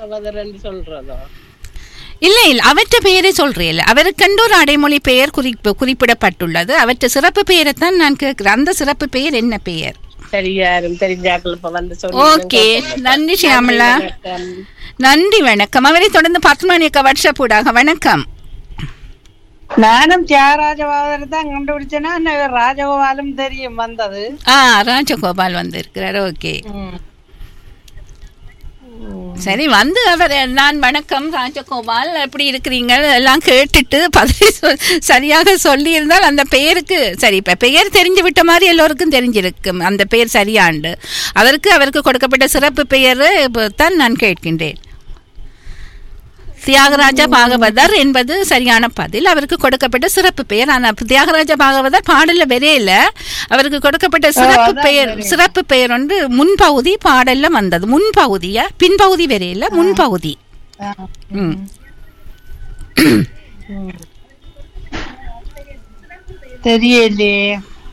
அவதரன்னு சொல்றதோ இல்ல இல்ல அவற்ற பெயரை சொல்றேன் அவருக்கென்று ஒரு அடைமொழி பெயர் குறிப்பு குறிப்பிடப்பட்டுள்ளது அவற்ற சிறப்பு பெயரைத்தான் நான் கேட்கிறேன் அந்த சிறப்பு பெயர் என்ன பெயர் சரி யாரும் தெரிஞ்சாக்கள் இப்ப வந்து ஓகே நன்றி ஷியாமலா நன்றி வணக்கம் அவரை தொடர்ந்து பத்மணி அக்கா வாட்ஸ்அப் ஊடாக வணக்கம் நானும் தியாகராஜபாதர் தான் கண்டுபிடிச்சேன்னா எனக்கு ராஜகோபாலும் தெரியும் வந்தது ஆ ராஜகோபால் வந்திருக்கிறார் ஓகே சரி வந்து அவர் நான் வணக்கம் ராஜகோபால் எப்படி இருக்கிறீங்க எல்லாம் கேட்டுட்டு பதவி சொ- சரியாக சொல்லியிருந்தால் அந்த பெயருக்கு சரி இப்ப பெயர் தெரிஞ்சு விட்ட மாதிரி எல்லோருக்கும் தெரிஞ்சிருக்கும் அந்த பெயர் சரியாண்டு அதற்கு அவருக்கு கொடுக்கப்பட்ட சிறப்பு பெயர் தான் நான் கேட்கின்றேன் தியாகராஜ பாகவதர் என்பது சரியான பதில் அவருக்கு கொடுக்கப்பட்ட சிறப்பு பெயர் ஆனால் தியாகராஜ பாகவதர் பாடல்ல வரையில அவருக்கு கொடுக்கப்பட்ட சிறப்பு பெயர் சிறப்பு பெயர் வந்து முன்பகுதி பாடல்ல வந்தது முன்பகுதியா பின்பகுதி வரையில முன்பகுதி ம். தெரியலையே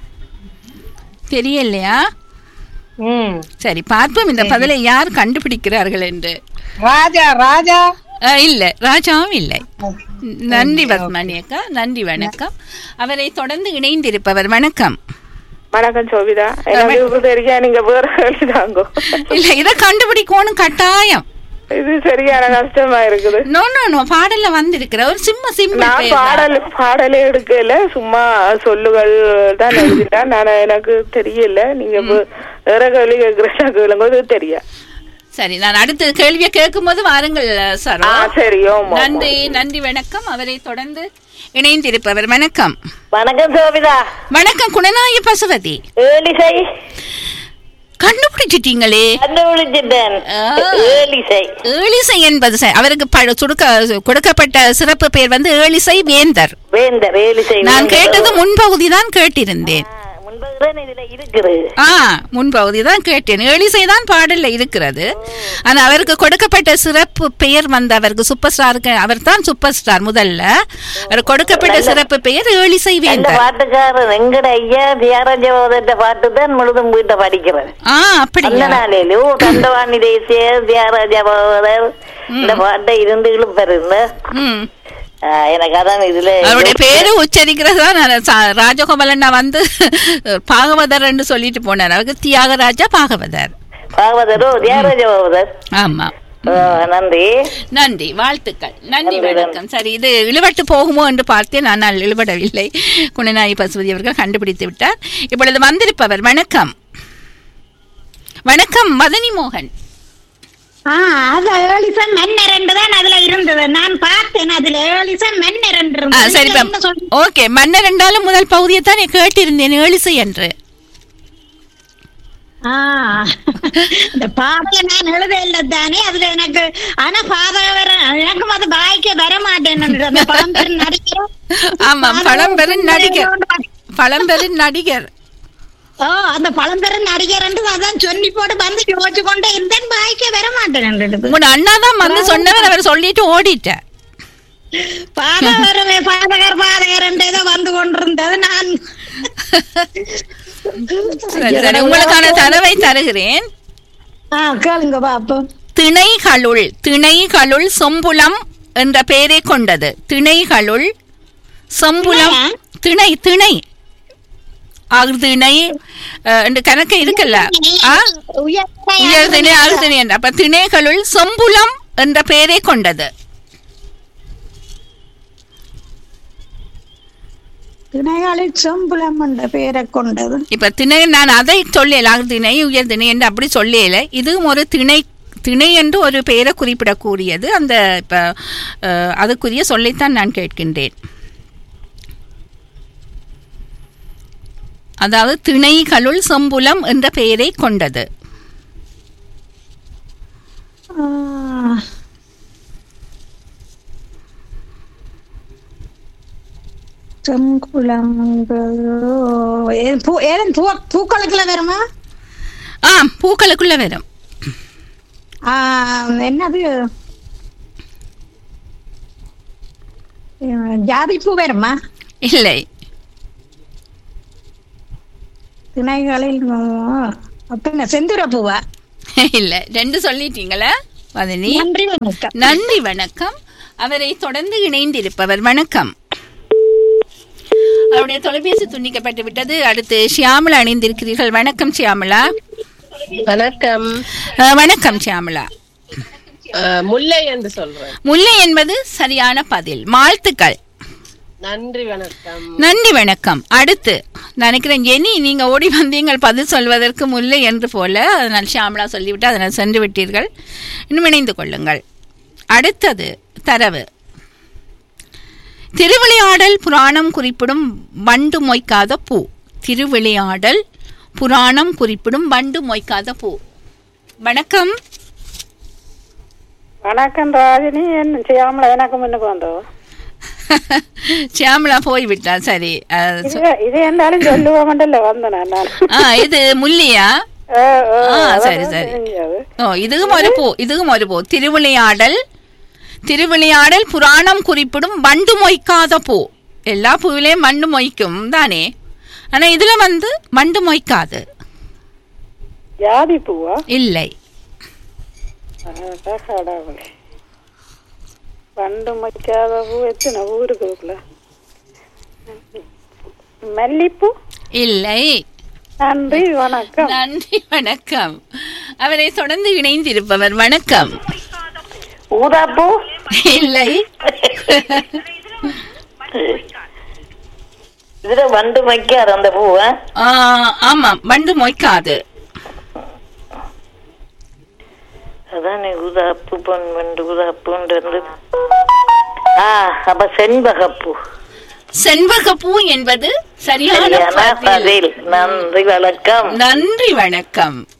தெரியலையா ம் சரி பார்ப்போம் இந்த பதிலை யார் கண்டுபிடிக்கிறார்கள் என்று ராஜா ராஜா அஹ், இல்ல ராஜாவும் இல்லை நன்றி பத்மணி அக்கா நன்றி வணக்கம் அவரை தொடர்ந்து இணைந்திருப்பவர் வணக்கம் வணக்கம் சோபிதா எனக்கு இது தெரியா நீங்க வேற எழுதாங்கோ இல்ல இத கண்டுபிடிக்கணும் கட்டாயம் இது சரியான கஷ்டமா இருக்குது நோ நோ நோ பாடல்ல வந்திருக்கிற ஒரு சிம்ம சிம்பிள் நான் பெயர் தான். பாடல் பாடலே எடுக்கல சும்மா சொல்லுகள் தான் எழுதிட்டேன் நான் எனக்கு தெரியல நீங்க வே- வேற கேள்வி கேட்கிறேன் கேளுங்க இது தெரியா சரி நான் அடுத்த கேள்வியை கேட்கும் போது வாருங்கள் சார் ஆ சரி ஓமா நன்றி நன்றி வணக்கம் அவரை தொடர்ந்து இணைந்திருப்பவர் வணக்கம் வணக்கம் சோபிதா வணக்கம் குணநாய பசுவதி ஏலிசை கண்டுபிடிச்சிட்டீங்களே கண்டுபிடிச்சிட்டேன் ஆ. ஏலிசை ஏழிசை என்பது சரி. அவருக்கு ப- சுடுக்க கொடுக்கப்பட்ட சிறப்பு பெயர் வந்து ஏழிசை வேந்தர் வேந்தர் ஏலிசை நான் கேட்டது முன்பகுதி தான் கேட்டிருந்தேன் முன்பதுதான் இதுல இருக்குது ஆ முன்பகுதி தான் கேட்டேன் ஏழிசை தான் பாடல்ல இருக்கிறது ஆனா அவருக்கு கொடுக்கப்பட்ட சிறப்பு பெயர் வந்து அவருக்கு சூப்பர் ஸ்டாருக்கு அவர் தான் சூப்பர் ஸ்டார் முதல்ல அவர் கொடுக்கப்பட்ட சிறப்பு பெயர் ஏழிசை அந்த வேந்தர் பாட்டுக்காரர் எங்கட ஐயா தியாகராஜபோதத்த பாட்டு தான் முழுதும் வீட்டை படிக்கிறேன் ஆ அந்த அப்படியா நாளிலோ தண்டவாணி தேசிய தியாகராஜபோதர் இந்த பாட்டை இருந்து இழுப்பருந்த ம் எனக்கு அதான் இதுல அவருடைய பேரு உச்சரிக்கிறது தான் நான் சா- ராஜகோபாலண்ணா வந்து பாகவதர் என்று சொல்லிட்டு போனார் அவருக்கு தியாகராஜா பாகவதர் பாகவதரோ தியாகராஜபோதர் ஆமா நன்றி நன்றி வாழ்த்துக்கள் நன்றி நன்றி, வணக்கம் சரி இது இழுபட்டு போகுமோ என்று பார்த்தேன் ஆனால் இழுபடவில்லை குணநாயகி பசுபதி அவர்கள் கண்டுபிடித்து விட்டார் இப்பொழுது வந்திருப்பவர் வணக்கம் வணக்கம் மதனி மோகன் ஆ அது ஏழிசன் மன்னர் என்று தான் அதுல இருந்தது நான் பார்த்தேன் அதுல ஏழிசன் மன்னர் என்று ஆ, இருந்தது. சரி நீங்க என்ன சொல்றீங்க? ஓகே மன்னர் என்றாலும் முதல் பகுதியை தான் கேட்டிருந்தேன் ஏழிசை என்று ஆ இந்த பாடல நான் எழுத இல்லை தானே அதுல எனக்கு ஆனா பாதகவர எனக்கும் அது வாய்க்க வர மாட்டேன் அந்த பழம்பெரும் நடிகர் ஆமா பழம்பெரும் நடிகர் பழம்பெரும் நடிகர் ஓ அந்த பழம்பெரும் நடிகர் என்று அதான் சொல்லி போட்டு வந்து யோசிச்சு கொண்டே இருந்தேன் வாய்க்க வர மாட்டேன் உங்களோட அண்ணா தான் வந்து சொன்னவர் அவர் சொல்லிட்டு ஓடிட்டார் பாதகரமே பாதகர் பாதகர் என்று ஏதோ வந்து கொண்டிருந்தது நான் சரி சரி உங்களுக்கான தரவை தருகிறேன் ஆ கேளுங்க பாப்போம் திணைகளுள் திணைகளுள் சொம்புலம் என்ற பெயரை கொண்டது திணைகளுள் சொம்புலம் திணை திணை அகுதிணை அஹ், என்று கணக்கு இருக்குல்ல ஆ உயர் திணை அகுதிணை என்ற அப்ப திணைகளுள் சொம்புலம் என்ற பெயரை கொண்டது திணைகளில் சொம்புலம் என்ற பெயரை கொண்டது இப்ப திணை நான் அதை சொல்லல அகுதிணை உயர் திணை என்று அப்படி சொல்லல இதுவும் ஒரு திணை திணை என்று ஒரு பெயரை குறிப்பிடக்கூடியது அந்த இப்ப அஹ், அதுக்குரிய சொல்லைத்தான் நான் கேட்கின்றேன் அதாவது திணைகளுள் சொம்புலம் என்ற பெயரை கொண்டது ஆ. செங்குளம் ஏன் பூ- ஏன் பூ பூக்களுக்குள்ள வருமா ஆ பூக்களுக்குள்ள வரும் ஆ, என்னது அஹ், ஜாதி பூ வருமா இல்லை திணைகளில் அஹ், அப்ப என்ன செந்துர பூவா இல்ல ரெண்டு சொல்லிட்டீங்களா வதனி நன்றி வணக்கம் நன்றி வணக்கம் அவரை தொடர்ந்து இணைந்திருப்பவர் வணக்கம் அவருடைய தொலைபேசி துண்டிக்கப்பட்டு விட்டது அடுத்து ஷியாமலா இணைந்திருக்கிறீர்கள் வணக்கம் ஷியாமலா வணக்கம் அஹ், வணக்கம் ஷியாமலா அஹ், முல்லை என்று சொல்றேன் முல்லை என்பது சரியான பதில் வாழ்த்துக்கள் நன்றி வணக்கம் நன்றி வணக்கம் அடுத்து நினைக்கிறேன் ஜெனி நீங்க ஓடி வந்தீங்கள் பதில் சொல்வதற்கு முல்லை என்று போல அதனால் ஷியாமலா சொல்லிவிட்டு அதனால் சென்று விட்டீர்கள் இன்னும் இணைந்து கொள்ளுங்கள் அடுத்தது தரவு திருவிளையாடல் புராணம் குறிப்பிடும் வண்டு மொய்க்காத பூ திருவிளையாடல் புராணம் குறிப்பிடும் வண்டு மொய்க்காத பூ வணக்கம் வணக்கம் ராஜினி என்ன செய்யாமல எனக்கு முன்னுக்கு வந்தோம் ஷியாமலா போய்விட்டா சரி அஹ், சொ- இது இது இருந்தாலும் சொல்லுவோம்ல வந்தேன் நான் ஆ இது முல்லையா ஆ, ஆ, ஆ அதான் சரி சரி தெரிஞ்சது. ஓ இதுவும் ஒரு பூ இதுவும் ஒரு பூ திருவிளையாடல் திருவிளையாடல் புராணம் குறிப்பிடும் வண்டு மொய்க்காத பூ எல்லா பூவிலையும் வண்டு மொய்க்கும் தானே ஆனா இதுல வந்து வண்டு மொய்க்காது ஜாதி பூவா இல்லை அதான் கடவுளே பண்டு வைக்காத பூ எத்தனை பூ இருக்குதுக்குள்ள மல்லிப்பூ இல்லை நன்றி வணக்கம் நன்றி வணக்கம் அவரை தொடர்ந்து இணைந்திருப்பவர் வணக்கம் ஊதாப்பூ இல்லை இதுல வண்டு வைக்காது அந்த பூவை ஆ, ஆமாம் வண்டு மொய்க்காது அதான் ஊதாப்பு பொன் வண்டு ஊதாப்புன்றது ஆ அப்ப செண்பகப்பூ செண்பகப்பூ என்பது சரியான சரியான பதில் பதில் நன்றி வணக்கம் நன்றி வணக்கம்